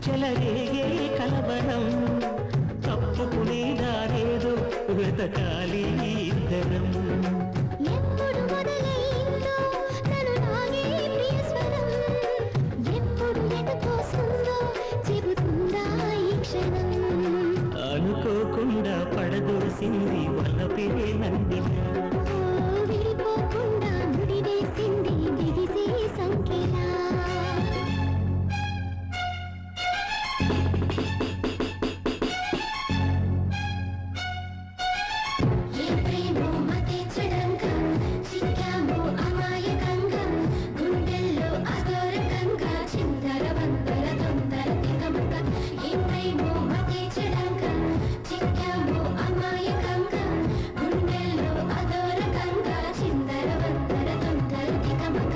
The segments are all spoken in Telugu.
చెలరేగే కలవరం తప్పుకునే దారేదో వెతకాలి ఇద్దరం ఎప్పుడు మొదలైందో నన్ను నాగే ప్రియ స్వరం ఎప్పుడు ఎటుపోస్తుందో చెబుతుందా ఈ క్షణం అనుకోకుండా పడదోసింది వల్లపే నందిన ఓ విడిపోకుండా ముడివేసింది బిగిసే సంఖ్యలా ఏ ప్రేమో మతే చెడంగా చిక్కామో అమాయకంగా గుండెల్లో అదోరకంగా చిందర వందర తొందర తికమక ఏ ప్రేమో మతే చెడంగా చిక్కామో అమాయకంగా గుండెల్లో అదోరకంగా చిందర వందర తొందర తికమక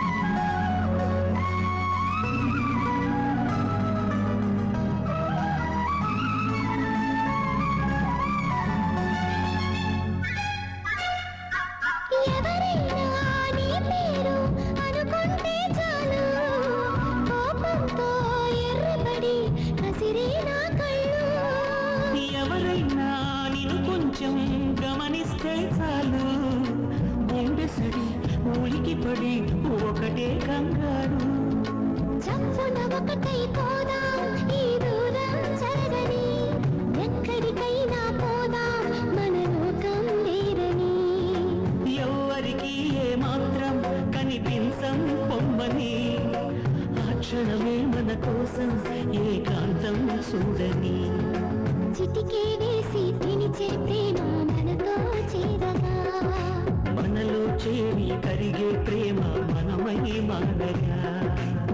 ఎవరైనా నీ పేరు అనుకుంటే చాలు కోపంతో ఎర్రబడి కసిరే నా కళ్ళు ఎవరైనా నిన్ను కొంచెం గమనిస్తే చాలు గుండెసడి ఊలికి పడి ఒకటే కంగారు చప్పున ఒకటై పోదాం ఈ దూరం జరగని ఎక్కడికైనా పోదాం మన లోకం వేరని ఎవరికి ఏ మాత్రం కనిపించం పొమ్మని ఆ క్షణమే మన కోసం ఏకాంతం చూడని చిటికే వేసి పిలిచే ప్రేమ మనతో చేరగా మనలో చేరి కరిగే ప్రేమ మనమై మానగా